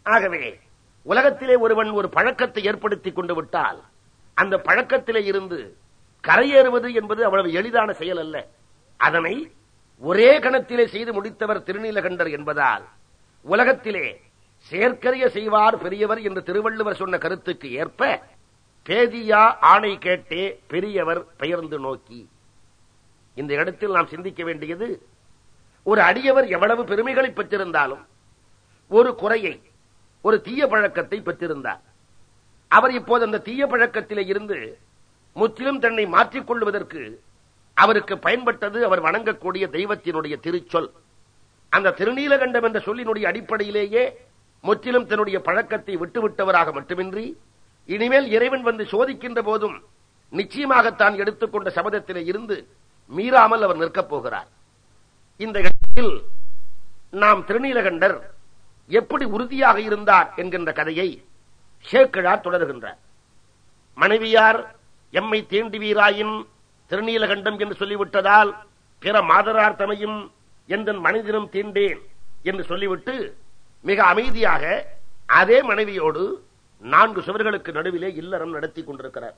ஆகவே உலகத்திலே ஒருவன் ஒரு பழக்கத்தை ஏற்படுத்திக் கொண்டு விட்டால் அந்த பழக்கத்திலே இருந்து கரையேறுவது என்பது அவ்வளவு எளிதான செயல் அல்ல அதனை ஒரே கணத்திலே செய்து முடித்தவர் திருநீலகண்டர் என்பதால் உலகத்திலே செயற்கரிய செய்வார் பெரியவர் என்று திருவள்ளுவர் சொன்ன கருத்துக்கு ஏற்ப பேதியா ஆணை கேட்டே பெரியவர் பெயர்ந்து நோக்கி இந்த இடத்தில் நாம் சிந்திக்க வேண்டியது ஒரு அடியவர் எவ்வளவு பெருமைகளை பெற்றிருந்தாலும் ஒரு குறையை ஒரு தீய பழக்கத்தை பெற்றிருந்தார் அவர் இப்போது அந்த தீய பழக்கத்திலே இருந்து முற்றிலும் தன்னை மாற்றிக் கொள்வதற்கு அவருக்கு பயன்பட்டது அவர் வணங்கக்கூடிய தெய்வத்தினுடைய திருச்சொல் அந்த திருநீலகண்டம் என்ற சொல்லினுடைய அடிப்படையிலேயே முற்றிலும் தன்னுடைய பழக்கத்தை விட்டுவிட்டவராக மட்டுமின்றி இனிமேல் இறைவன் வந்து சோதிக்கின்ற போதும் நிச்சயமாகத்தான் எடுத்துக்கொண்ட சபதத்திலே இருந்து மீறாமல் அவர் நிற்கப் போகிறார் இந்த இடத்தில் நாம் திருநீலகண்டர் எப்படி உறுதியாக இருந்தார் என்கின்ற கதையை ஷேக்கிழார் தொடர்கின்றார் மனைவியார் எம்மை தீண்டுவீராயின் திருநீலகண்டம் என்று சொல்லிவிட்டதால் பிற மாதரார் தமையும் எந்த மனிதனும் தீண்டேன் என்று சொல்லிவிட்டு மிக அமைதியாக அதே மனைவியோடு நான்கு சுவர்களுக்கு நடுவிலே இல்லறம் நடத்தி கொண்டிருக்கிறார்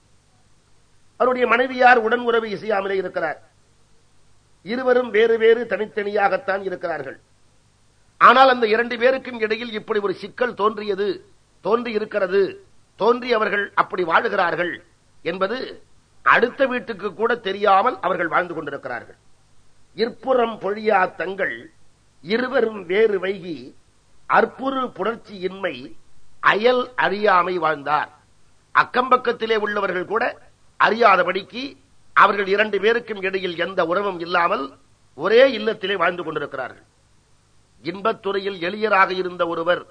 அவருடைய மனைவியார் உடன் உறவு இசையாமலே இருக்கிறார் இருவரும் வேறு வேறு தனித்தனியாகத்தான் இருக்கிறார்கள் ஆனால் அந்த இரண்டு பேருக்கும் இடையில் இப்படி ஒரு சிக்கல் தோன்றியது தோன்றி இருக்கிறது தோன்றி அவர்கள் அப்படி வாழுகிறார்கள் என்பது அடுத்த வீட்டுக்கு கூட தெரியாமல் அவர்கள் வாழ்ந்து கொண்டிருக்கிறார்கள் இற்புறம் பொழியா தங்கள் இருவரும் வேறு வைகி அற்புறு புணர்ச்சியின்மை அயல் அறியாமை வாழ்ந்தார் அக்கம்பக்கத்திலே உள்ளவர்கள் கூட அறியாதபடிக்கு அவர்கள் இரண்டு பேருக்கும் இடையில் எந்த உறவும் இல்லாமல் ஒரே இல்லத்திலே வாழ்ந்து கொண்டிருக்கிறார்கள் இன்பத்துறையில் எளியராக இருந்த ஒருவர்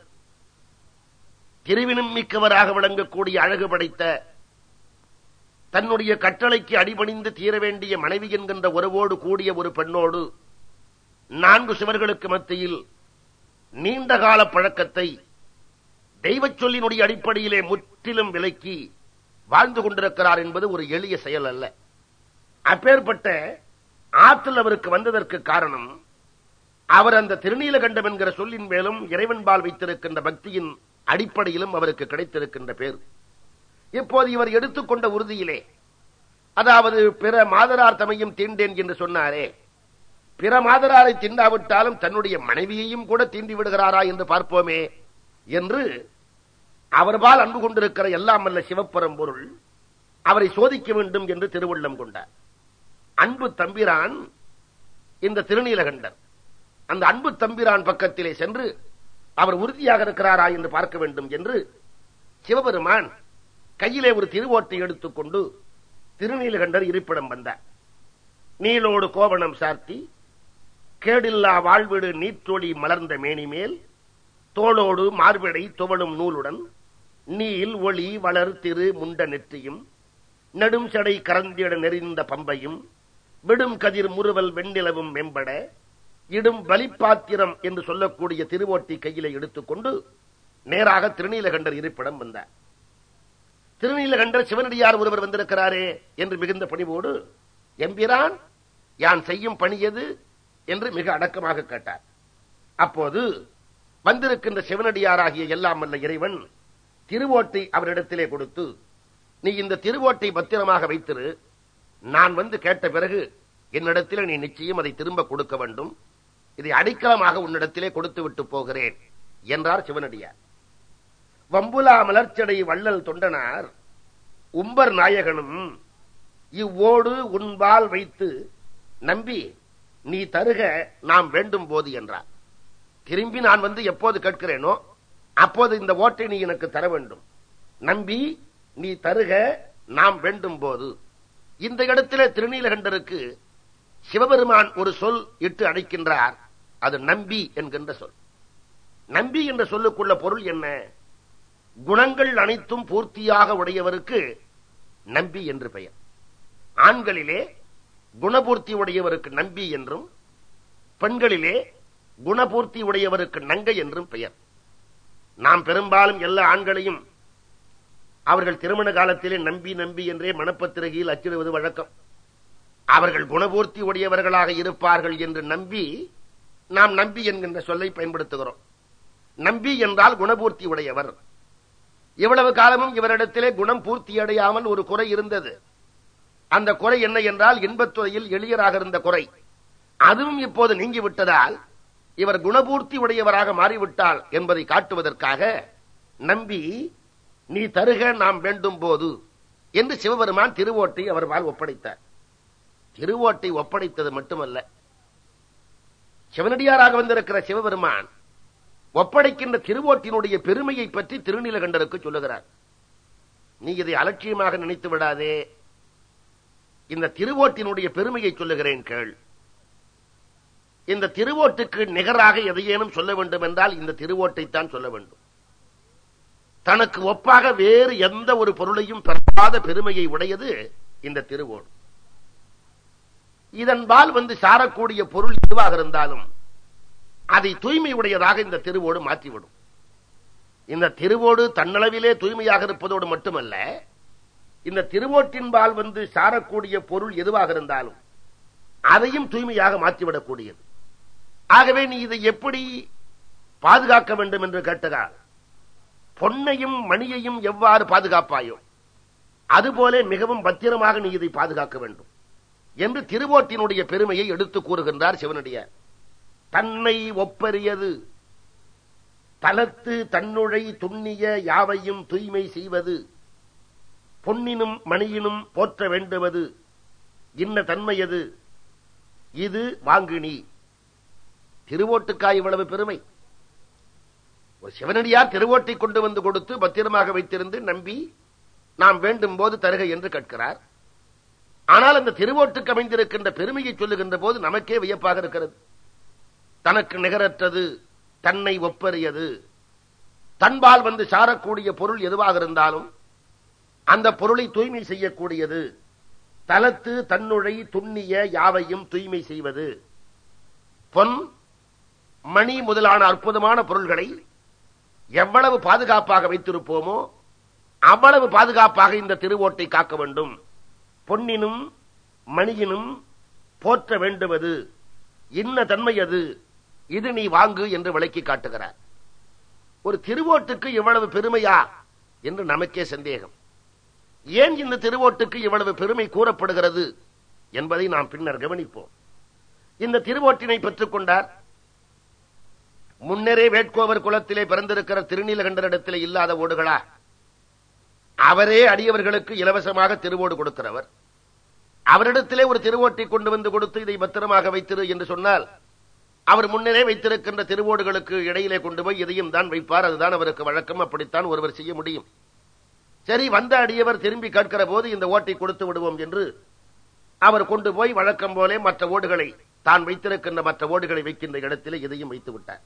திருவினும் மிக்கவராக விளங்கக்கூடிய அழகு படைத்த தன்னுடைய கட்டளைக்கு அடிபணிந்து தீர வேண்டிய மனைவி என்கின்ற உறவோடு கூடிய ஒரு பெண்ணோடு நான்கு சுவர்களுக்கு மத்தியில் நீண்டகால பழக்கத்தை தெய்வச் சொல்லினுடைய அடிப்படையிலே முற்றிலும் விலக்கி வாழ்ந்து கொண்டிருக்கிறார் என்பது ஒரு எளிய செயல் அல்ல அப்பேற்பட்ட ஆற்றல் அவருக்கு வந்ததற்கு காரணம் அவர் அந்த திருநீலகண்டம் என்கிற சொல்லின் மேலும் இறைவன்பால் வைத்திருக்கின்ற பக்தியின் அடிப்படையிலும் அவருக்கு கிடைத்திருக்கின்ற பேர் இப்போது இவர் எடுத்துக்கொண்ட உறுதியிலே அதாவது பிற மாதரார் தமையும் தீண்டேன் என்று சொன்னாரே பிற மாதராரை தீண்டாவிட்டாலும் தன்னுடைய மனைவியையும் கூட தீண்டி விடுகிறாரா என்று பார்ப்போமே என்று அவர்பால் அன்பு கொண்டிருக்கிற எல்லாம் அல்ல சிவப்பரம்பொருள் அவரை சோதிக்க வேண்டும் என்று திருவுள்ளம் கொண்டார் அன்பு தம்பிரான் இந்த திருநீலகண்டர் அந்த அன்பு தம்பிரான் பக்கத்திலே சென்று அவர் உறுதியாக இருக்கிறாரா என்று பார்க்க வேண்டும் என்று சிவபெருமான் கையிலே ஒரு திருவோட்டை எடுத்துக்கொண்டு திருநீலகண்டர் இருப்பிடம் வந்தார் நீலோடு கோவணம் சார்த்தி கேடில்லா வாழ்விடு நீற்றொளி மலர்ந்த மேனி மேல் தோளோடு மார்பிடை துவளும் நூலுடன் நீல் ஒளி வளர் திரு முண்ட நெற்றியும் நெடும் சடை கரந்திட நெறிந்த பம்பையும் விடும் கதிர் முறுவல் வெண்ணிலவும் மேம்பட இடும் பலிப்பாத்திரம் என்று சொல்லக்கூடிய திருவோட்டி கையில எடுத்துக்கொண்டு நேராக திருநீலகண்டர் இருப்பிடம் வந்தார் திருநீலகண்டர் சிவனடியார் ஒருவர் வந்திருக்கிறாரே என்று மிகுந்த பணிவோடு எம்பிரான் யான் செய்யும் பணி எது என்று மிக அடக்கமாக கேட்டார் அப்போது வந்திருக்கின்ற சிவனடியாராகிய எல்லாம் வல்ல இறைவன் திருவோட்டை அவரிடத்திலே கொடுத்து நீ இந்த திருவோட்டை பத்திரமாக வைத்திரு நான் வந்து கேட்ட பிறகு என்னிடத்தில் நீ நிச்சயம் அதை திரும்ப கொடுக்க வேண்டும் இதை அடிக்கலமாக உன்னிடத்திலே கொடுத்து விட்டு போகிறேன் என்றார் சிவனடியார் வம்புலா மலர்ச்சடை வள்ளல் தொண்டனார் உம்பர் நாயகனும் இவ்வோடு உன்பால் வைத்து நம்பி நீ தருக நாம் வேண்டும் போது என்றார் திரும்பி நான் வந்து எப்போது கேட்கிறேனோ அப்போது இந்த ஓட்டை நீ எனக்கு தர வேண்டும் நம்பி நீ தருக நாம் வேண்டும் போது இந்த இடத்திலே திருநீலகண்டருக்கு சிவபெருமான் ஒரு சொல் இட்டு அழைக்கின்றார் அது நம்பி என்கின்ற சொல் நம்பி என்ற சொல்லுக்குள்ள பொருள் என்ன குணங்கள் அனைத்தும் பூர்த்தியாக உடையவருக்கு நம்பி என்று பெயர் ஆண்களிலே குணபூர்த்தி உடையவருக்கு நம்பி என்றும் பெண்களிலே குணபூர்த்தி உடையவருக்கு நங்கை என்றும் பெயர் நாம் பெரும்பாலும் எல்லா ஆண்களையும் அவர்கள் திருமண காலத்திலே நம்பி நம்பி என்றே மணப்பத்திரிகையில் அச்சிடுவது வழக்கம் அவர்கள் குணபூர்த்தி உடையவர்களாக இருப்பார்கள் என்று நம்பி நாம் நம்பி என்கின்ற சொல்லை பயன்படுத்துகிறோம் நம்பி என்றால் குணபூர்த்தி உடையவர் இவ்வளவு காலமும் இவரிடத்திலே குணம் பூர்த்தி அடையாமல் ஒரு குறை இருந்தது அந்த குறை என்ன என்றால் இன்பத்துறையில் எளியராக இருந்த குறை அதுவும் இப்போது நீங்கிவிட்டதால் இவர் குணபூர்த்தி உடையவராக மாறிவிட்டால் என்பதை காட்டுவதற்காக நம்பி நீ தருக நாம் வேண்டும் போது என்று சிவபெருமான் திருவோட்டை அவர் மேல் ஒப்படைத்தார் திருவோட்டை ஒப்படைத்தது மட்டுமல்ல சிவனடியாராக வந்திருக்கிற சிவபெருமான் ஒப்படைக்கின்ற திருவோட்டினுடைய பெருமையை பற்றி திருநீலகண்டருக்கு சொல்லுகிறார் நீ இதை அலட்சியமாக நினைத்து விடாதே இந்த திருவோட்டினுடைய பெருமையை சொல்லுகிறேன் கேள் இந்த திருவோட்டுக்கு நிகராக எதையேனும் சொல்ல வேண்டும் என்றால் இந்த திருவோட்டைத்தான் சொல்ல வேண்டும் தனக்கு ஒப்பாக வேறு எந்த ஒரு பொருளையும் பெறாத பெருமையை உடையது இந்த திருவோடு இதன்பால் வந்து சாரக்கூடிய பொருள் எதுவாக இருந்தாலும் அதை தூய்மை உடையதாக இந்த திருவோடு மாற்றிவிடும் இந்த திருவோடு தன்னளவிலே தூய்மையாக இருப்பதோடு மட்டுமல்ல இந்த திருவோட்டின்பால் வந்து சாரக்கூடிய பொருள் எதுவாக இருந்தாலும் அதையும் தூய்மையாக மாற்றிவிடக்கூடியது ஆகவே நீ இதை எப்படி பாதுகாக்க வேண்டும் என்று கேட்டதால் பொன்னையும் மணியையும் எவ்வாறு பாதுகாப்பாயோ அதுபோல மிகவும் பத்திரமாக நீ இதை பாதுகாக்க வேண்டும் என்று திருவோட்டினுடைய பெருமையை எடுத்து கூறுகின்றார் சிவனடியார் தன்னை ஒப்பரியது தலத்து தன்னுழை துண்ணிய யாவையும் தூய்மை செய்வது பொன்னினும் மணியினும் போற்ற வேண்டுவது இன்ன தன்மையது இது வாங்கினி திருவோட்டுக்காய் இவ்வளவு பெருமை ஒரு சிவனடியார் திருவோட்டை கொண்டு வந்து கொடுத்து பத்திரமாக வைத்திருந்து நம்பி நாம் வேண்டும் போது தருக என்று கேட்கிறார் ஆனால் அந்த திருவோட்டுக்கு அமைந்திருக்கின்ற பெருமையை சொல்லுகின்ற போது நமக்கே வியப்பாக இருக்கிறது தனக்கு நிகரற்றது தன்னை ஒப்பறியது தன்பால் வந்து சாரக்கூடிய பொருள் எதுவாக இருந்தாலும் அந்த பொருளை தூய்மை செய்யக்கூடியது தலத்து தன்னுழை துண்ணிய யாவையும் தூய்மை செய்வது பொன் மணி முதலான அற்புதமான பொருள்களை எவ்வளவு பாதுகாப்பாக வைத்திருப்போமோ அவ்வளவு பாதுகாப்பாக இந்த திருவோட்டை காக்க வேண்டும் பொன்னினும் மணியினும் போற்ற வேண்டுவது இன்ன தன்மை அது இது நீ வாங்கு என்று விளக்கி காட்டுகிறார் ஒரு திருவோட்டுக்கு இவ்வளவு பெருமையா என்று நமக்கே சந்தேகம் ஏன் இந்த திருவோட்டுக்கு இவ்வளவு பெருமை கூறப்படுகிறது என்பதை நாம் பின்னர் கவனிப்போம் இந்த திருவோட்டினை பெற்றுக் கொண்டார் முன்னரே வேட்கோவர் குலத்திலே பிறந்திருக்கிற திருநீலகண்டரிடத்திலே இல்லாத ஓடுகளா அவரே அடியவர்களுக்கு இலவசமாக திருவோடு கொடுக்கிறவர் அவரிடத்திலே ஒரு திருவோட்டை கொண்டு வந்து கொடுத்து இதை பத்திரமாக வைத்திரு என்று சொன்னால் அவர் முன்னரே வைத்திருக்கின்ற திருவோடுகளுக்கு இடையிலே கொண்டு போய் இதையும் தான் வைப்பார் அதுதான் அவருக்கு வழக்கம் அப்படித்தான் ஒருவர் செய்ய முடியும் சரி வந்த அடியவர் திரும்பி கேட்கிற போது இந்த ஓட்டை கொடுத்து விடுவோம் என்று அவர் கொண்டு போய் வழக்கம் போலே மற்ற ஓடுகளை தான் வைத்திருக்கின்ற மற்ற ஓடுகளை வைக்கின்ற இடத்திலே இதையும் வைத்து விட்டார்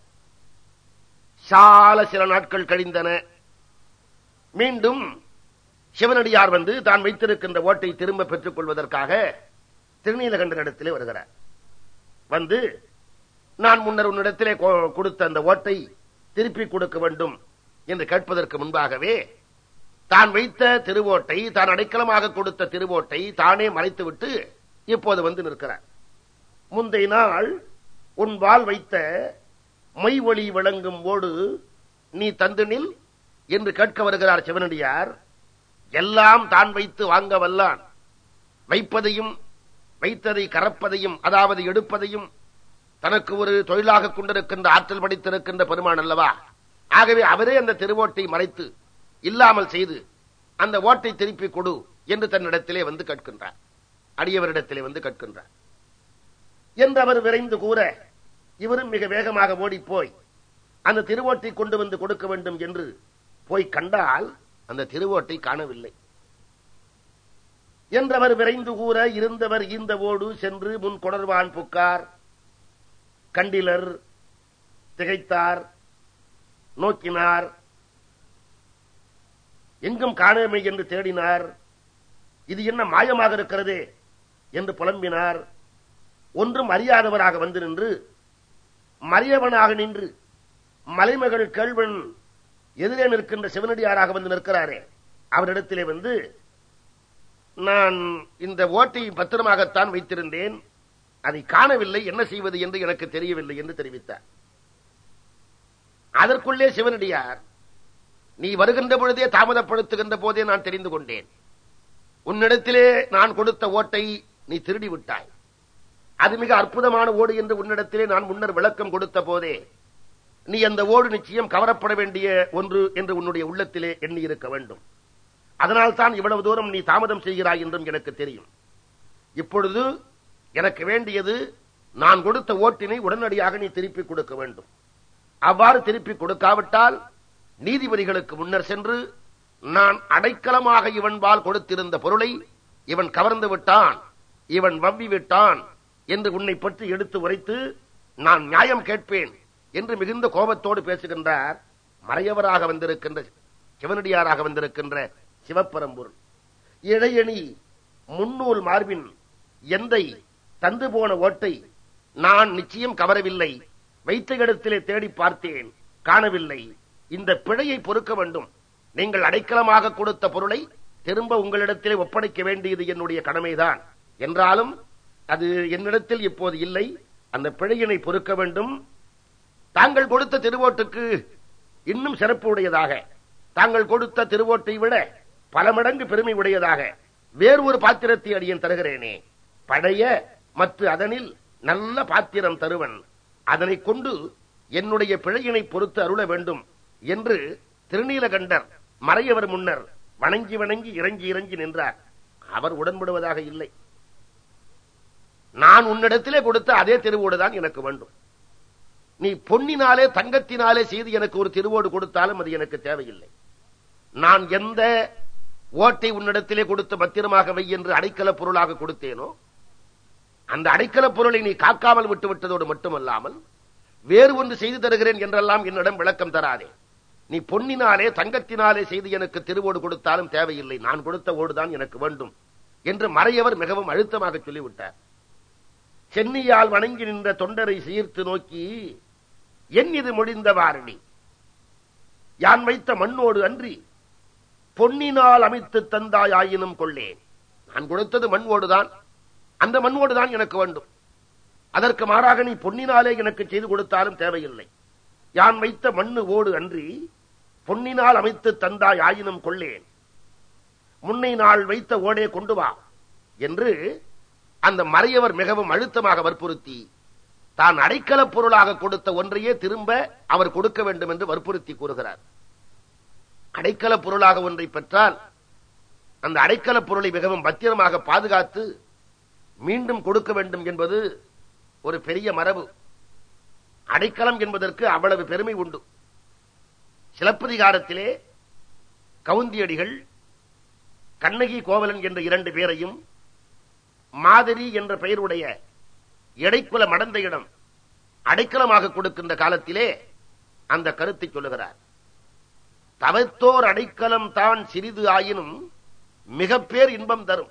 சால சில நாட்கள் கழிந்தன மீண்டும் சிவனடியார் வந்து தான் வைத்திருக்கின்ற ஓட்டை திரும்ப பெற்றுக் கொள்வதற்காக திருநீலகண்டனிடத்திலே வருகிறார் வந்து நான் முன்னர் உன்னிடத்திலே கொடுத்த அந்த ஓட்டை திருப்பி கொடுக்க வேண்டும் என்று கேட்பதற்கு முன்பாகவே தான் வைத்த திருவோட்டை தான் அடைக்கலமாக கொடுத்த திருவோட்டை தானே மறைத்துவிட்டு இப்போது வந்து நிற்கிறார் முந்தைய நாள் உன் வால் வைத்த மொய் ஒளி விளங்கும் ஓடு நீ தந்து நில் என்று கேட்க வருகிறார் சிவனடியார் எல்லாம் தான் வைத்து வாங்க வல்லான் வைப்பதையும் வைத்ததை கறப்பதையும் அதாவது எடுப்பதையும் தனக்கு ஒரு தொழிலாக கொண்டிருக்கின்ற ஆற்றல் படித்திருக்கின்ற பெருமான் அல்லவா ஆகவே அவரே அந்த திருவோட்டை மறைத்து இல்லாமல் செய்து அந்த ஓட்டை திருப்பி கொடு என்று தன்னிடத்திலே வந்து கேட்கின்றார் அடியவரிடத்திலே வந்து கேட்கின்றார் என்று அவர் விரைந்து கூற இவரும் மிக வேகமாக ஓடிப்போய் அந்த திருவோட்டை கொண்டு வந்து கொடுக்க வேண்டும் என்று போய் கண்டால் அந்த திருவோட்டை காணவில்லை என்றவர் விரைந்து கூற இருந்தவர் ஈந்தவோடு சென்று முன் கொடர்வான் புக்கார் கண்டிலர் திகைத்தார் நோக்கினார் எங்கும் காணாமை என்று தேடினார் இது என்ன மாயமாக இருக்கிறதே என்று புலம்பினார் ஒன்றும் அறியாதவராக வந்து நின்று மரியவனாக நின்று மலைமகள் கேள்வன் எதிரே நிற்கின்ற சிவனடியாராக வந்து நிற்கிறாரே அவரிடத்திலே வந்து நான் இந்த ஓட்டை பத்திரமாகத்தான் வைத்திருந்தேன் அதை காணவில்லை என்ன செய்வது என்று எனக்கு தெரியவில்லை என்று தெரிவித்தார் அதற்குள்ளே சிவனடியார் நீ வருகின்ற பொழுதே தாமதப்படுத்துகின்ற போதே நான் தெரிந்து கொண்டேன் உன்னிடத்திலே நான் கொடுத்த ஓட்டை நீ திருடி விட்டாய் அது மிக அற்புதமான ஓடு என்று உன்னிடத்திலே நான் முன்னர் விளக்கம் கொடுத்த போதே நீ அந்த ஓடு நிச்சயம் கவரப்பட வேண்டிய ஒன்று என்று உன்னுடைய உள்ளத்திலே எண்ணி இருக்க வேண்டும் அதனால் தான் இவ்வளவு தூரம் நீ தாமதம் செய்கிறாய் என்றும் எனக்கு தெரியும் இப்பொழுது எனக்கு வேண்டியது நான் கொடுத்த ஓட்டினை உடனடியாக நீ திருப்பி கொடுக்க வேண்டும் அவ்வாறு திருப்பி கொடுக்காவிட்டால் நீதிபதிகளுக்கு முன்னர் சென்று நான் அடைக்கலமாக இவன்பால் கொடுத்திருந்த பொருளை இவன் கவர்ந்து விட்டான் இவன் வவ்வி விட்டான் என்று உன்னை பற்றி எடுத்து உரைத்து நான் நியாயம் கேட்பேன் என்று மிகுந்த கோபத்தோடு பேசுகின்றார் மறையவராக வந்திருக்கின்ற சிவனடியாராக வந்திருக்கின்ற சிவப்பரம்பொருள் இடையணி முன்னூல் மார்பின் எந்தை தந்து போன ஓட்டை நான் நிச்சயம் கவரவில்லை வைத்த இடத்திலே தேடி பார்த்தேன் காணவில்லை இந்த பிழையை பொறுக்க வேண்டும் நீங்கள் அடைக்கலமாக கொடுத்த பொருளை திரும்ப உங்களிடத்திலே ஒப்படைக்க வேண்டியது என்னுடைய கடமைதான் என்றாலும் அது என்னிடத்தில் இப்போது இல்லை அந்த பிழையினை பொறுக்க வேண்டும் தாங்கள் கொடுத்த திருவோட்டுக்கு இன்னும் சிறப்பு உடையதாக தாங்கள் கொடுத்த திருவோட்டை விட பல மடங்கு பெருமை உடையதாக வேறு ஒரு பாத்திரத்தை அடியன் தருகிறேனே பழைய மற்ற அதனில் நல்ல பாத்திரம் தருவன் அதனை கொண்டு என்னுடைய பிழையினை பொறுத்து அருள வேண்டும் என்று திருநீலகண்டர் மறையவர் முன்னர் வணங்கி வணங்கி இறங்கி இறங்கி நின்றார் அவர் உடன்படுவதாக இல்லை நான் உன்னிடத்திலே கொடுத்த அதே திருவோடுதான் எனக்கு வேண்டும் நீ பொன்னினாலே தங்கத்தினாலே செய்து எனக்கு ஒரு திருவோடு கொடுத்தாலும் அது எனக்கு தேவையில்லை நான் எந்த ஓட்டை உன்னிடத்திலே கொடுத்து பத்திரமாக வை என்று அடைக்கல பொருளாக கொடுத்தேனோ அந்த அடைக்கல பொருளை நீ காக்காமல் விட்டு விட்டதோடு மட்டுமல்லாமல் வேறு ஒன்று செய்து தருகிறேன் என்றெல்லாம் என்னிடம் விளக்கம் தராதே நீ பொன்னினாலே தங்கத்தினாலே செய்து எனக்கு திருவோடு கொடுத்தாலும் தேவையில்லை நான் கொடுத்த ஓடுதான் எனக்கு வேண்டும் என்று மறையவர் மிகவும் அழுத்தமாக சொல்லிவிட்டார் சென்னியால் வணங்கி நின்ற தொண்டரை சீர்த்து நோக்கி என் இது முடிந்த வாரணி யான் வைத்த மண்ணோடு அன்றி பொன்னினால் அமைத்து தந்தாயாயினும் கொள்ளேன் நான் கொடுத்தது மண் ஓடுதான் அந்த மண் ஓடுதான் எனக்கு வேண்டும் அதற்கு மாறாக நீ பொன்னினாலே எனக்கு செய்து கொடுத்தாலும் தேவையில்லை யான் வைத்த மண்ணு ஓடு அன்றி பொன்னினால் அமைத்து தந்தாய் ஆயினும் கொள்ளேன் முன்னை நாள் வைத்த ஓடே கொண்டு வா என்று அந்த மறையவர் மிகவும் அழுத்தமாக வற்புறுத்தி தான் அடைக்கல பொருளாக கொடுத்த ஒன்றையே திரும்ப அவர் கொடுக்க வேண்டும் என்று வற்புறுத்தி கூறுகிறார் அடைக்கல பொருளாக ஒன்றை பெற்றால் அந்த அடைக்கல பொருளை மிகவும் பத்திரமாக பாதுகாத்து மீண்டும் கொடுக்க வேண்டும் என்பது ஒரு பெரிய மரபு அடைக்கலம் என்பதற்கு அவ்வளவு பெருமை உண்டு சிலப்பதிகாரத்திலே கவுந்தியடிகள் கண்ணகி கோவலன் என்ற இரண்டு பேரையும் மாதிரி என்ற பெயருடைய எடைக்குல மடந்தையிடம் அடைக்கலமாக கொடுக்கின்ற காலத்திலே அந்த கருத்தை சொல்லுகிறார் தவத்தோர் அடைக்கலம் தான் சிறிது ஆயினும் மிக பேர் இன்பம் தரும்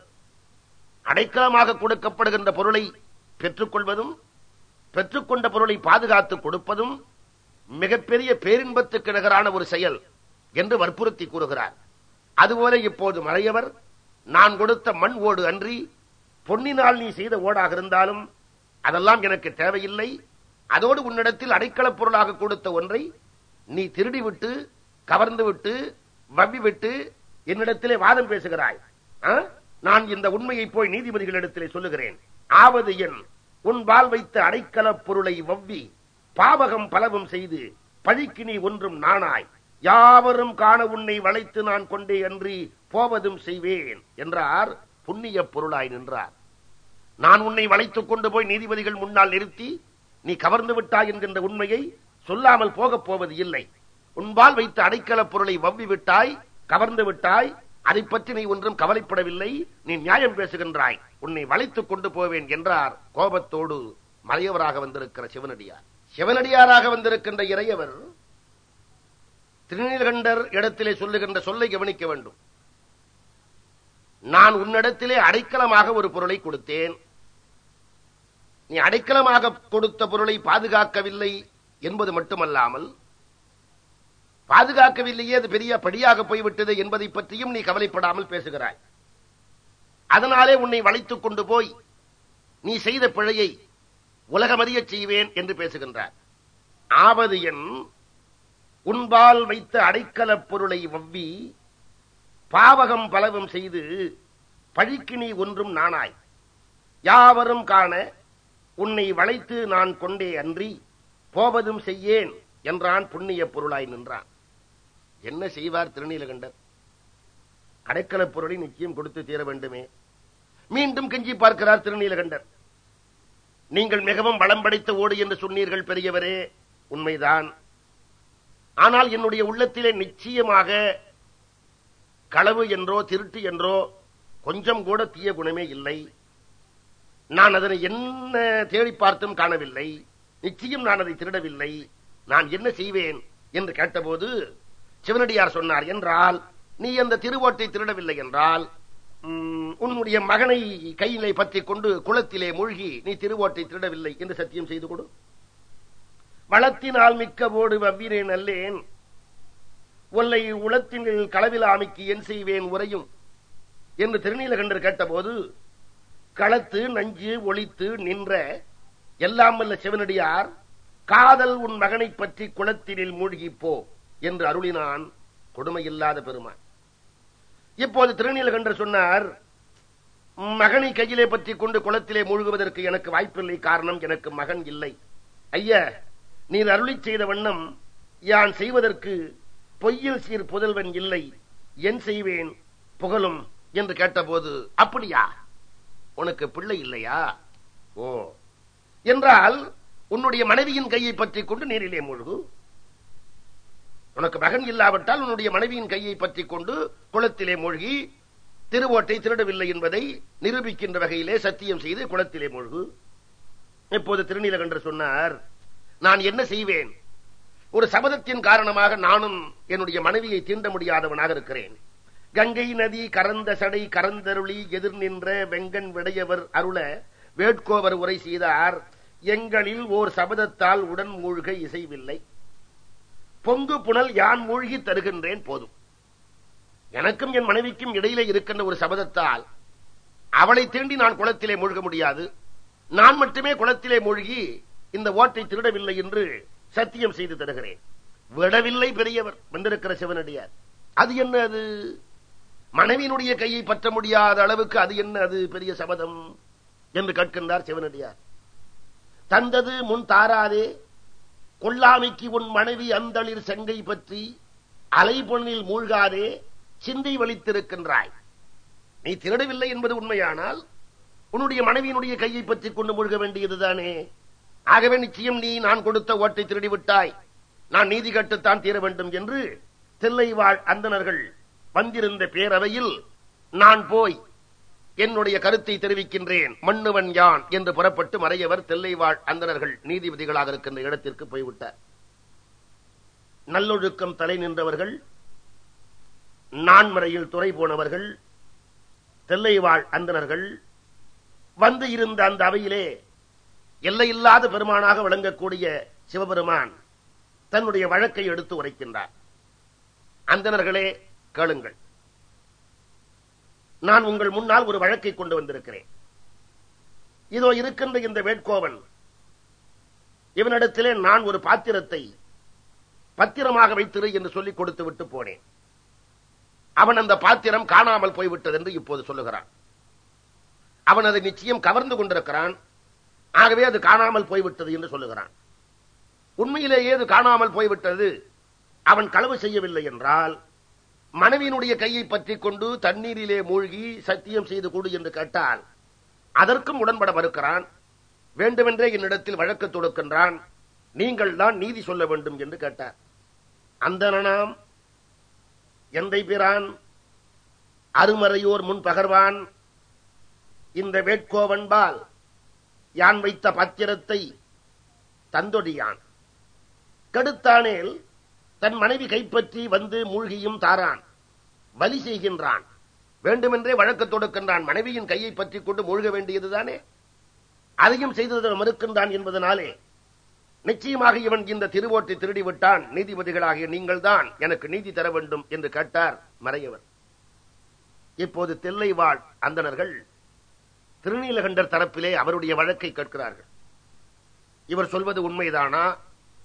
அடைக்கலமாக கொடுக்கப்படுகின்ற பொருளை பெற்றுக்கொள்வதும் பெற்றுக்கொண்ட பொருளை பாதுகாத்து கொடுப்பதும் மிகப்பெரிய பேரின்பத்துக்கு நிகரான ஒரு செயல் என்று வற்புறுத்தி கூறுகிறார் அதுபோல இப்போது மறையவர் நான் கொடுத்த மண் ஓடு அன்றி பொன்னினால் நீ செய்த ஓடாக இருந்தாலும் அதெல்லாம் எனக்கு தேவையில்லை அதோடு உன்னிடத்தில் அடைக்கலப் பொருளாக கொடுத்த ஒன்றை நீ திருடி விட்டு கவர்ந்து விட்டு வவ்வி விட்டு என்னிடத்திலே வாதம் பேசுகிறாய் ஆ? நான் இந்த உண்மையை போய் நீதிபதிகளிடத்திலே சொல்லுகிறேன் ஆவது என் உன் பால் வைத்த அடைக்கலப் பொருளை வவ்வி பாவகம் பலவும் செய்து பழிக்கு நீ ஒன்றும் நானாய் யாவரும் காண உன்னை வளைத்து நான் கொண்டே அன்றி போவதும் செய்வேன் என்றார் புண்ணிய பொருளாய் நின்றார் நான் உன்னை வளைத்துக் கொண்டு போய் நீதிபதிகள் முன்னால் நிறுத்தி நீ கவர்ந்து விட்டாய் என்கின்ற உண்மையை சொல்லாமல் போகப் போவது இல்லை உன்பால் வைத்த அடைக்கலப் பொருளை வவ்வி விட்டாய் கவர்ந்து விட்டாய் அதை பற்றி நீ ஒன்றும் கவலைப்படவில்லை நீ நியாயம் பேசுகின்றாய் உன்னை வளைத்துக் கொண்டு போவேன் என்றார் கோபத்தோடு மறையவராக வந்திருக்கிற சிவனடியார் சிவனடியாராக வந்திருக்கின்ற இறையவர் திருநீலகண்டர் இடத்திலே சொல்லுகின்ற சொல்லை கவனிக்க வேண்டும் நான் உன்னிடத்திலே அடைக்கலமாக ஒரு பொருளை கொடுத்தேன் நீ அடைக்கலமாக கொடுத்த பொருளை பாதுகாக்கவில்லை என்பது மட்டுமல்லாமல் பாதுகாக்கவில்லையே அது பெரிய படியாக போய்விட்டது என்பதை பற்றியும் நீ கவலைப்படாமல் பேசுகிறாய் அதனாலே உன்னை வளைத்துக் கொண்டு போய் நீ செய்த பிழையை உலகமறியச் செய்வேன் என்று பேசுகின்றார் ஆவது என் உன்பால் வைத்த அடைக்கலப் பொருளை வவ்வி பாவகம் பலவும் செய்து பழிக்கு நீ ஒன்றும் நானாய் யாவரும் காண உன்னை வளைத்து நான் கொண்டே அன்றி போவதும் செய்யேன் என்றான் புண்ணிய பொருளாய் நின்றான் என்ன செய்வார் திருநீலகண்டர் அடைக்கலப் பொருளை நிச்சயம் கொடுத்து தீர வேண்டுமே மீண்டும் கெஞ்சி பார்க்கிறார் திருநீலகண்டர் நீங்கள் மிகவும் வளம் படைத்த ஓடு என்று சொன்னீர்கள் பெரியவரே உண்மைதான் ஆனால் என்னுடைய உள்ளத்திலே நிச்சயமாக களவு என்றோ திருட்டு என்றோ கொஞ்சம் கூட தீய குணமே இல்லை நான் அதனை என்ன தேடி பார்த்தும் காணவில்லை நிச்சயம் நான் அதை திருடவில்லை நான் என்ன செய்வேன் என்று கேட்டபோது சிவனடியார் சொன்னார் என்றால் நீ அந்த திருவோட்டை திருடவில்லை என்றால் ம், உன்னுடைய மகனை கையிலே பற்றிக் கொண்டு குளத்திலே மூழ்கி நீ திருவோட்டை திருடவில்லை என்று சத்தியம் செய்து கொடு வளத்தினால் மிக்க ஓடு வவ்விரேன் அல்லேன் ஒல்லை உளத்தின் களவிலாமிக்கு என் செய்வேன் உரையும் என்று திருநீலகண்டர் கேட்டபோது களத்து நஞ்சு ஒளித்து நின்ற எல்லாம் வல்ல சிவனடியார் காதல் உன் மகனைப் பற்றி குளத்தினில் மூழ்கிப் போ என்று அருளினான் கொடுமையில்லாத பெருமான் இப்போது திருநீலகண்டர் சொன்னார் மகனை கையிலே பற்றிக் கொண்டு குளத்திலே மூழ்குவதற்கு எனக்கு வாய்ப்பில்லை காரணம் எனக்கு மகன் இல்லை ஐயா நீர் அருளிச் செய்த வண்ணம் யான் செய்வதற்கு பொய்யில் சீர் புதல்வன் இல்லை என் செய்வேன் புகழும் என்று கேட்டபோது அப்படியா உனக்கு பிள்ளை இல்லையா ஓ என்றால் உன்னுடைய மனைவியின் கையை பற்றிக் கொண்டு நீரிலே மூழ்கு உனக்கு மகன் இல்லாவிட்டால் உன்னுடைய மனைவியின் கையை பற்றிக் கொண்டு குளத்திலே மூழ்கி திருவோட்டை திருடவில்லை என்பதை நிரூபிக்கின்ற வகையிலே சத்தியம் செய்து குளத்திலே மூழ்கு இப்போது திருநீலகண்டர் சொன்னார் நான் என்ன செய்வேன் ஒரு சபதத்தின் காரணமாக நானும் என்னுடைய மனைவியை தீண்ட முடியாதவனாக இருக்கிறேன் கங்கை நதி கரந்த சடை கரந்தருளி எதிர் நின்ற வெங்கன் விடையவர் அருள வேட்கோவர் உரை செய்தார் எங்களில் ஓர் சபதத்தால் உடன் மூழ்க இசைவில்லை பொங்கு புனல் யான் மூழ்கி தருகின்றேன் போதும் எனக்கும் என் மனைவிக்கும் இடையிலே இருக்கின்ற ஒரு சபதத்தால் அவளை தீண்டி நான் குளத்திலே மூழ்க முடியாது நான் மட்டுமே குளத்திலே மூழ்கி இந்த ஓட்டை திருடவில்லை என்று சத்தியம் செய்து தருகிறேன் விடவில்லை பெரியவர் வந்திருக்கிற சிவனடியார் அது என்ன அது மனைவியினுடைய கையை பற்ற முடியாத அளவுக்கு அது என்ன அது பெரிய சபதம் என்று கேட்கின்றார் சிவனடியார் தந்தது முன் தாராதே கொல்லாமைக்கு உன் மனைவி அந்தளிர் செங்கை பற்றி அலைபொன்னில் மூழ்காதே சிந்தை வலித்திருக்கின்றாய் நீ திருடவில்லை என்பது உண்மையானால் உன்னுடைய மனைவியினுடைய கையை பற்றிக் கொண்டு மூழ்க வேண்டியதுதானே ஆகவே நிச்சயம் நீ நான் கொடுத்த ஓட்டை திருடி விட்டாய் நான் நீதி கட்டுத்தான் தீர வேண்டும் என்று தில்லைவாழ் அந்தணர்கள் வந்திருந்த பேரவையில் நான் போய் என்னுடைய கருத்தை தெரிவிக்கின்றேன் மன்னுவன் யான் என்று புறப்பட்டு மறையவர் தில்லைவாழ் அந்தணர்கள் நீதிபதிகளாக இருக்கின்ற இடத்திற்கு போய்விட்டார் நல்லொழுக்கம் தலை நின்றவர்கள் நான்மறையில் துறை போனவர்கள் தில்லைவாழ் அந்தணர்கள் வந்து இருந்த அந்த அவையிலே எல்லையில்லாத பெருமானாக விளங்கக்கூடிய சிவபெருமான் தன்னுடைய வழக்கை எடுத்து உரைக்கின்றார் அந்தணர்களே கேளுங்கள் நான் உங்கள் முன்னால் ஒரு வழக்கை கொண்டு வந்திருக்கிறேன் இதோ இருக்கின்ற இந்த வேட்கோவன் இவனிடத்திலே நான் ஒரு பாத்திரத்தை பத்திரமாக வைத்திரு என்று சொல்லிக் கொடுத்து விட்டு போனேன் அவன் அந்த பாத்திரம் காணாமல் போய்விட்டது என்று இப்போது சொல்லுகிறான் அவன் அதை நிச்சயம் கவர்ந்து கொண்டிருக்கிறான் ஆகவே அது காணாமல் போய்விட்டது என்று சொல்லுகிறான் உண்மையிலேயே அது காணாமல் போய்விட்டது அவன் களவு செய்யவில்லை என்றால் மனைவியினுடைய கையை பற்றிக் கொண்டு தண்ணீரிலே மூழ்கி சத்தியம் செய்து கொடு என்று கேட்டால் அதற்கும் உடன்பட மறுக்கிறான் வேண்டுமென்றே என்னிடத்தில் வழக்கு தொடுக்கின்றான் நீங்கள் தான் நீதி சொல்ல வேண்டும் என்று கேட்டார் அந்த நாம் எந்தை பிரான் அருமறையோர் முன் பகர்வான் இந்த வேட்கோவன்பால் யான் வைத்த பத்திரத்தை தந்தொடியான் கெடுத்தானேல் தன் மனைவி கைப்பற்றி வந்து மூழ்கியும் தாரான் வலி செய்கின்றான் வேண்டுமென்றே வழக்கு தொடுக்கின்றான் மனைவியின் கையை பற்றிக் கொண்டு மூழ்க வேண்டியதுதானே அதையும் செய்தது மறுக்கின்றான் என்பதனாலே நிச்சயமாக இவன் இந்த திருவோட்டை திருடி விட்டான் நீதிபதிகளாகிய நீங்கள்தான் எனக்கு நீதி தர வேண்டும் என்று கேட்டார் மறையவர் இப்போது தில்லை வாழ் அந்தணர்கள் திருநீலகண்டர் தரப்பிலே அவருடைய வழக்கை கேட்கிறார்கள் இவர் சொல்வது உண்மைதானா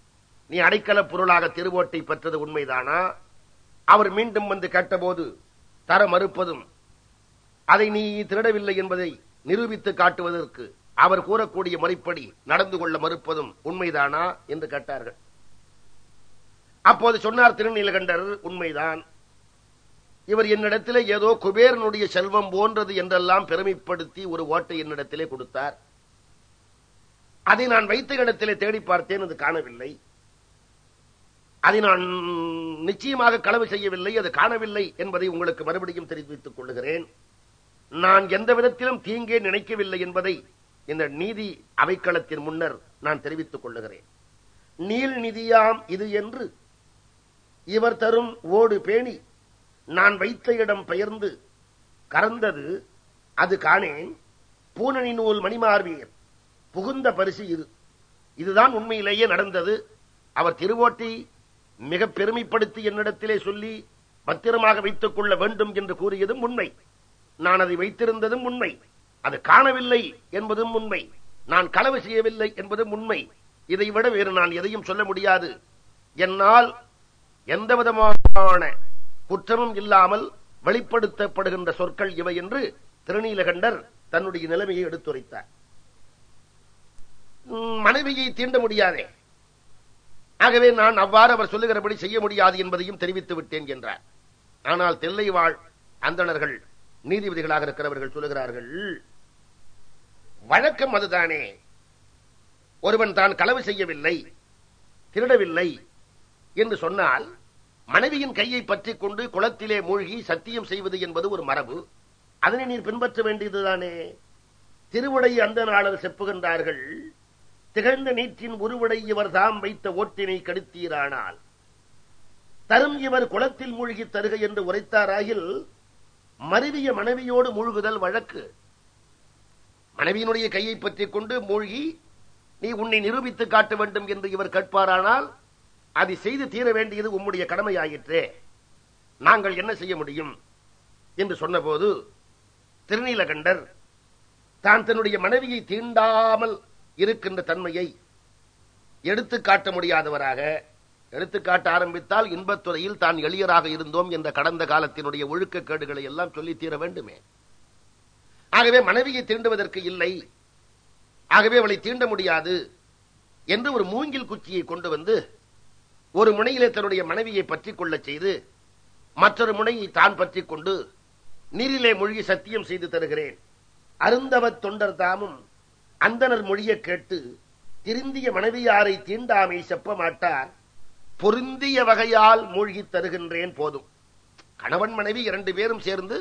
நீ அடைக்கல பொருளாக திருவோட்டை பெற்றது உண்மைதானா அவர் மீண்டும் வந்து கேட்டபோது தர மறுப்பதும் அதை நீ திருடவில்லை என்பதை நிரூபித்து காட்டுவதற்கு அவர் கூறக்கூடிய முறைப்படி நடந்து கொள்ள மறுப்பதும் உண்மைதானா என்று கேட்டார்கள் அப்போது சொன்னார் திருநீலகண்டர் உண்மைதான் இவர் என்னிடத்திலே ஏதோ குபேரனுடைய செல்வம் போன்றது என்றெல்லாம் பெருமைப்படுத்தி ஒரு ஓட்டை என்னிடத்திலே கொடுத்தார் அதை நான் வைத்த இடத்திலே தேடி பார்த்தேன் அது காணவில்லை அதை நான் நிச்சயமாக களவு செய்யவில்லை அது காணவில்லை என்பதை உங்களுக்கு மறுபடியும் தெரிவித்துக் கொள்ளுகிறேன் நான் எந்த விதத்திலும் தீங்கே நினைக்கவில்லை என்பதை இந்த நீதி அவைக்களத்தின் முன்னர் நான் தெரிவித்துக் கொள்ளுகிறேன் நீல் நிதியாம் இது என்று இவர் தரும் ஓடு பேணி நான் வைத்த இடம் பெயர்ந்து கறந்தது அது காணேன் பூனணி நூல் மணிமார்வியர் புகுந்த பரிசு இது இதுதான் உண்மையிலேயே நடந்தது அவர் திருவோட்டை மிக பெருமைப்படுத்தி என்னிடத்திலே சொல்லி பத்திரமாக வைத்துக் கொள்ள வேண்டும் என்று கூறியதும் உண்மை நான் அதை வைத்திருந்ததும் உண்மை அது காணவில்லை என்பதும் உண்மை நான் களவு செய்யவில்லை என்பதும் உண்மை இதை விட வேறு நான் எதையும் சொல்ல முடியாது என்னால் எந்த விதமான குற்றமும் இல்லாமல் வெளிப்படுத்தப்படுகின்ற சொற்கள் இவை என்று திருநீலகண்டர் தன்னுடைய நிலைமையை எடுத்துரைத்தார் உம், மனைவியை தீண்ட முடியாதே ஆகவே நான் அவ்வாறு அவர் சொல்லுகிறபடி செய்ய முடியாது என்பதையும் தெரிவித்து விட்டேன் என்றார் ஆனால் தெல்லைவாழ் அந்தணர்கள் நீதிபதிகளாக இருக்கிறவர்கள் சொல்லுகிறார்கள் வழக்கம் அதுதானே ஒருவன் தான் களவு செய்யவில்லை திருடவில்லை என்று சொன்னால் மனைவியின் கையை பற்றிக் கொண்டு குளத்திலே மூழ்கி சத்தியம் செய்வது என்பது ஒரு மரபு அதனை நீர் பின்பற்ற வேண்டியதுதானே திருவுடை அந்த நாளர் செப்புகின்றார்கள் திகழ்ந்த நீற்றின் உருவுடை இவர் தாம் வைத்த ஓட்டினை கடுத்தீரானால் தரும் இவர் குளத்தில் மூழ்கி தருக என்று உரைத்தாராயில் மருவிய மனைவியோடு மூழ்குதல் வழக்கு மனைவியினுடைய கையை பற்றிக் கொண்டு மூழ்கி நீ உன்னை நிரூபித்து காட்ட வேண்டும் என்று இவர் கேட்பாரானால் அதை செய்து தீர வேண்டியது உம்முடைய கடமையாயிற்றே நாங்கள் என்ன செய்ய முடியும் என்று சொன்னபோது திருநீலகண்டர் தான் தன்னுடைய மனைவியை தீண்டாமல் இருக்கின்ற தன்மையை எடுத்து காட்ட முடியாதவராக எடுத்துக்காட்ட ஆரம்பித்தால் இன்பத்துறையில் தான் எளியராக இருந்தோம் என்ற கடந்த காலத்தினுடைய ஒழுக்கக்கேடுகளை எல்லாம் சொல்லித் தீர வேண்டுமே ஆகவே மனைவியை தீண்டுவதற்கு இல்லை ஆகவே அவளை தீண்ட முடியாது என்று ஒரு மூங்கில் குச்சியை கொண்டு வந்து ஒரு முனையிலே தன்னுடைய மனைவியை பற்றிக் கொள்ளச் செய்து மற்றொரு முனையை தான் பற்றிக் கொண்டு நீரிலே மூழ்கி சத்தியம் செய்து தருகிறேன் அருந்தவத் தொண்டர் தாமும் அந்தனர் மொழியக் கேட்டு திருந்திய மனைவியாரை தீண்டாமை செப்ப மாட்டார் பொருந்திய வகையால் மூழ்கித் தருகின்றேன் போதும் கணவன் மனைவி இரண்டு பேரும் சேர்ந்து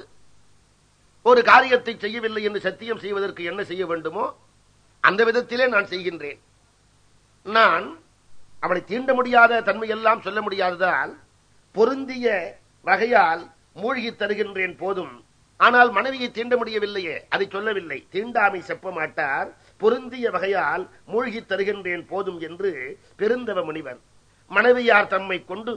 ஒரு காரியத்தை செய்யவில்லை என்று சத்தியம் செய்வதற்கு என்ன செய்ய வேண்டுமோ அந்த விதத்திலே நான் செய்கின்றேன் நான் அவளை தீண்ட முடியாத தன்மையெல்லாம் சொல்ல முடியாததால் பொருந்திய வகையால் மூழ்கி தருகின்றேன் போதும் ஆனால் மனைவியை தீண்ட முடியவில்லையே அதை சொல்லவில்லை தீண்டாமை செப்ப மாட்டார் பொருந்திய வகையால் மூழ்கி தருகின்றேன் போதும் என்று பெருந்தவ முனிவர் மனைவியார் தம்மை கொண்டு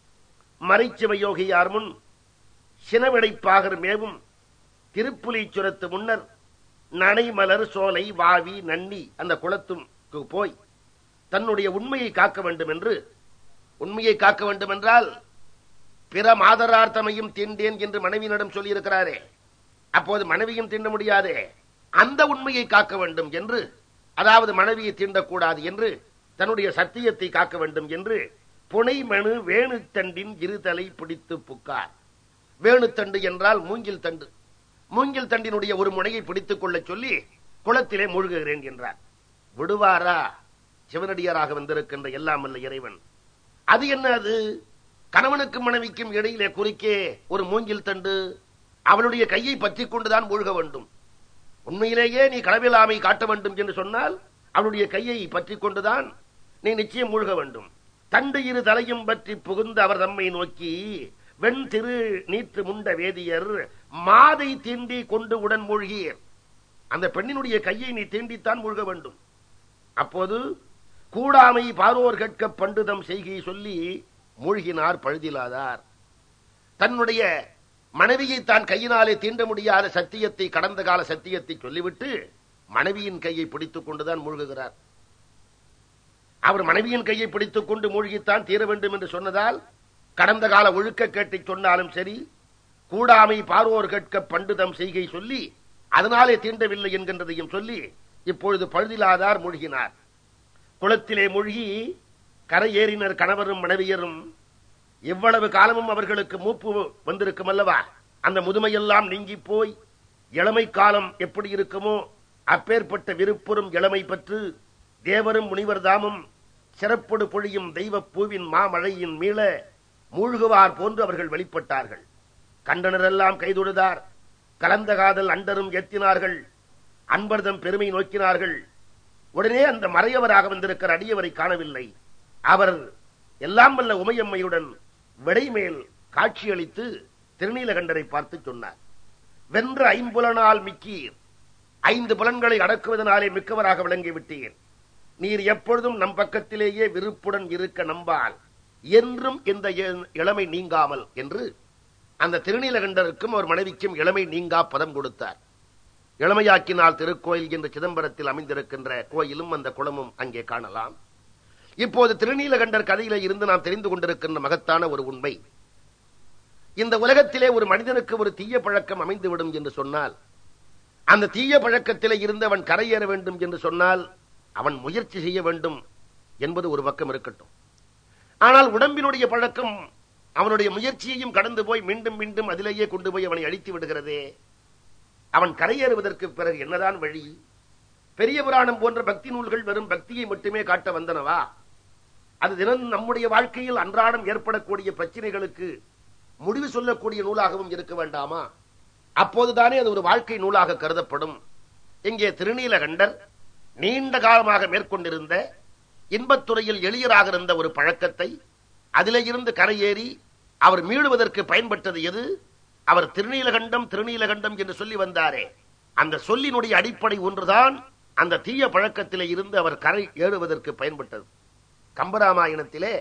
மறைச்சிவயோகியார் முன் சினவிடைப்பாகர் மேவும் திருப்புலீச்சுரத்து முன்னர் நனைமலர் சோலை வாவி நன்னி அந்த குளத்துக்கு போய் தன்னுடைய உண்மையை காக்க வேண்டும் என்று உண்மையை காக்க வேண்டும் என்றால் பிற மாதரார் தமையும் தீண்டேன் என்று மனைவியினிடம் சொல்லியிருக்கிறாரே அப்போது மனைவியும் தீண்ட முடியாதே அந்த உண்மையை காக்க வேண்டும் என்று அதாவது மனைவியை தீண்டக்கூடாது என்று தன்னுடைய சத்தியத்தை காக்க வேண்டும் என்று புனைமணு வேணுத்தண்டின் இருதலை பிடித்து புக்கார் வேணுத்தண்டு என்றால் மூங்கில் தண்டு மூங்கில் தண்டினுடைய ஒரு முனையை பிடித்துக் கொள்ளச் சொல்லி குளத்திலே மூழ்குகிறேன் என்றார் விடுவாரா சிவனடியாராக வந்திருக்கின்ற எல்லாம் அல்ல இறைவன் அது என்ன அது கணவனுக்கும் மனைவிக்கும் இடையிலே குறுக்கே ஒரு மூங்கில் தண்டு அவளுடைய கையை பற்றிக் கொண்டுதான் மூழ்க வேண்டும் உண்மையிலேயே நீ களவிலாமை காட்ட வேண்டும் என்று சொன்னால் அவளுடைய கையை பற்றிக் கொண்டுதான் நீ நிச்சயம் மூழ்க வேண்டும் தண்டு இரு தலையும் பற்றி புகுந்து அவர் தம்மை நோக்கி வெண் திரு நீற்று முண்ட வேதியர் மாதை தீண்டி கொண்டு உடன் மூழ்கியர் அந்த பெண்ணினுடைய கையை நீ தீண்டித்தான் மூழ்க வேண்டும் அப்போது கூடாமை பாரோர் கேட்க பண்டுதம் செய்கை சொல்லி மூழ்கினார் பழுதிலாதார் தன்னுடைய மனைவியை தான் கையினாலே தீண்ட முடியாத சத்தியத்தை கடந்த கால சத்தியத்தை சொல்லிவிட்டு மனைவியின் கையை பிடித்துக் கொண்டுதான் மூழ்குகிறார் அவர் மனைவியின் கையை பிடித்துக் கொண்டு மூழ்கித்தான் தீர வேண்டும் என்று சொன்னதால் கடந்த கால ஒழுக்க கேட்டை சொன்னாலும் சரி கூடாமை பாரோர் கேட்க பண்டுதம் செய்கை சொல்லி அதனாலே தீண்டவில்லை என்கின்றதையும் சொல்லி இப்பொழுது பழுதிலாதார் மூழ்கினார் குளத்திலே மூழ்கி கரையேறினர் கணவரும் மனைவியரும் எவ்வளவு காலமும் அவர்களுக்கு மூப்பு வந்திருக்கும் அல்லவா அந்த முதுமையெல்லாம் நீங்கி போய் இளமை காலம் எப்படி இருக்குமோ அப்பேற்பட்ட விருப்புறும் இளமை பற்று தேவரும் முனிவர் தாமும் சிறப்பொடு பொழியும் தெய்வப் பூவின் மாமழையின் மீள மூழ்குவார் போன்று அவர்கள் வெளிப்பட்டார்கள் கண்டனரெல்லாம் கைதொழுதார் கலந்த காதல் அண்டரும் ஏத்தினார்கள் அன்பர்தம் பெருமை நோக்கினார்கள் உடனே அந்த மறையவராக வந்திருக்கிற அடியவரை காணவில்லை அவர் எல்லாம் வல்ல உமையம்மையுடன் விடைமேல் காட்சியளித்து திருநீலகண்டரை பார்த்து சொன்னார் வென்ற ஐம்புலனால் மிக்கீர் ஐந்து புலன்களை அடக்குவதனாலே மிக்கவராக விளங்கிவிட்டீர் நீர் எப்பொழுதும் நம் பக்கத்திலேயே விருப்புடன் இருக்க நம்பால் என்றும் இந்த இ- இளமை நீங்காமல் என்று அந்த திருநீலகண்டருக்கும் அவர் மனைவிக்கும் இளமை நீங்கா பதம் கொடுத்தார் இளமையாக்கினால் திருக்கோயில் என்று சிதம்பரத்தில் அமைந்திருக்கின்ற கோயிலும் அந்த குளமும் அங்கே காணலாம் இப்போது திருநீலகண்டர் கதையில இருந்து நாம் தெரிந்து கொண்டிருக்கின்ற மகத்தான ஒரு உண்மை இந்த உலகத்திலே ஒரு மனிதனுக்கு ஒரு தீய பழக்கம் அமைந்துவிடும் என்று சொன்னால் அந்த தீய பழக்கத்திலே இருந்து அவன் கரையேற வேண்டும் என்று சொன்னால் அவன் முயற்சி செய்ய வேண்டும் என்பது ஒரு பக்கம் இருக்கட்டும் ஆனால் உடம்பினுடைய பழக்கம் அவனுடைய முயற்சியையும் கடந்து போய் மீண்டும் மீண்டும் அதிலேயே கொண்டு போய் அவனை அழித்து விடுகிறதே அவன் கரையேறுவதற்கு பிறகு என்னதான் வழி பெரிய புராணம் போன்ற பக்தி நூல்கள் வெறும் பக்தியை மட்டுமே காட்ட வந்தனவா அது தினம் நம்முடைய வாழ்க்கையில் அன்றாடம் ஏற்படக்கூடிய பிரச்சனைகளுக்கு முடிவு சொல்லக்கூடிய நூலாகவும் இருக்க வேண்டாமா அப்போதுதானே அது ஒரு வாழ்க்கை நூலாக கருதப்படும் இங்கே திருநீலகண்டர் நீண்ட காலமாக மேற்கொண்டிருந்த இன்பத்துறையில் எளியராக இருந்த ஒரு பழக்கத்தை அதிலே இருந்து கரையேறி அவர் மீளுவதற்கு பயன்பட்டது எது அவர் திருநீலகண்டம் திருநீலகண்டம் என்று சொல்லி வந்தாரே அந்த சொல்லினுடைய அடிப்படை ஒன்றுதான் அந்த தீய பழக்கத்திலே இருந்து அவர் கரை ஏறுவதற்கு பயன்பட்டது கம்பராமாயணத்திலே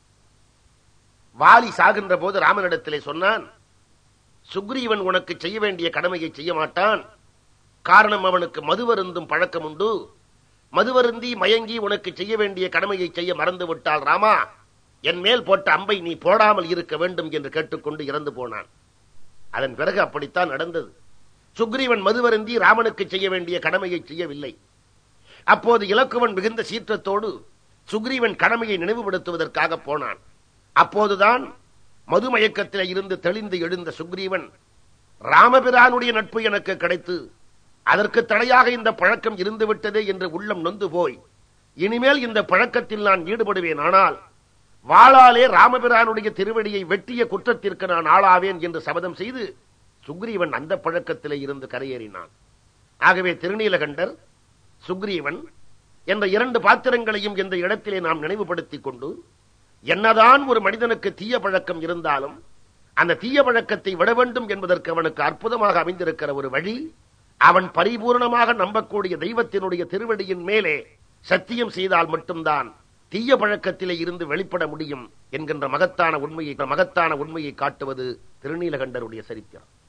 வாலி சாகின்ற போது ராமனிடத்திலே சொன்னான் சுக்ரீவன் உனக்கு செய்ய வேண்டிய கடமையை செய்ய மாட்டான் காரணம் அவனுக்கு மதுவருந்தும் பழக்கம் உண்டு மதுவருந்தி மயங்கி உனக்கு செய்ய வேண்டிய கடமையை செய்ய மறந்து விட்டால் ராமா என் மேல் போட்ட அம்பை நீ போடாமல் இருக்க வேண்டும் என்று கேட்டுக்கொண்டு இறந்து போனான் அதன் பிறகு அப்படித்தான் நடந்தது சுக்ரீவன் மதுவருந்தி ராமனுக்கு செய்ய வேண்டிய கடமையை செய்யவில்லை அப்போது இலக்குவன் மிகுந்த சீற்றத்தோடு சுக்ரீவன் கடமையை நினைவுபடுத்துவதற்காக போனான் அப்போதுதான் மதுமயக்கத்தில் இருந்து தெளிந்து எழுந்த சுக்ரீவன் ராமபிரானுடைய நட்பு எனக்கு கிடைத்து அதற்கு தடையாக இந்த பழக்கம் இருந்து விட்டதே என்று உள்ளம் நொந்து போய் இனிமேல் இந்த பழக்கத்தில் நான் ஈடுபடுவேன் ஆனால் வாளாலே ராமபிரானுடைய திருவடியை வெட்டிய குற்றத்திற்கு நான் ஆளாவேன் என்று சபதம் செய்து சுக்ரீவன் அந்த பழக்கத்திலே இருந்து கரையேறினான் ஆகவே திருநீலகண்டர் சுக்ரீவன் என்ற இரண்டு பாத்திரங்களையும் இந்த இடத்திலே நாம் நினைவுபடுத்திக் கொண்டு என்னதான் ஒரு மனிதனுக்கு தீய பழக்கம் இருந்தாலும் அந்த தீய பழக்கத்தை விட வேண்டும் என்பதற்கு அவனுக்கு அற்புதமாக அமைந்திருக்கிற ஒரு வழி அவன் பரிபூர்ணமாக நம்பக்கூடிய தெய்வத்தினுடைய திருவடியின் மேலே சத்தியம் செய்தால் மட்டும்தான் தீய பழக்கத்திலே இருந்து வெளிப்பட முடியும் என்கின்ற மகத்தான உண்மையை மகத்தான உண்மையை காட்டுவது திருநீலகண்டருடைய சரித்திரம்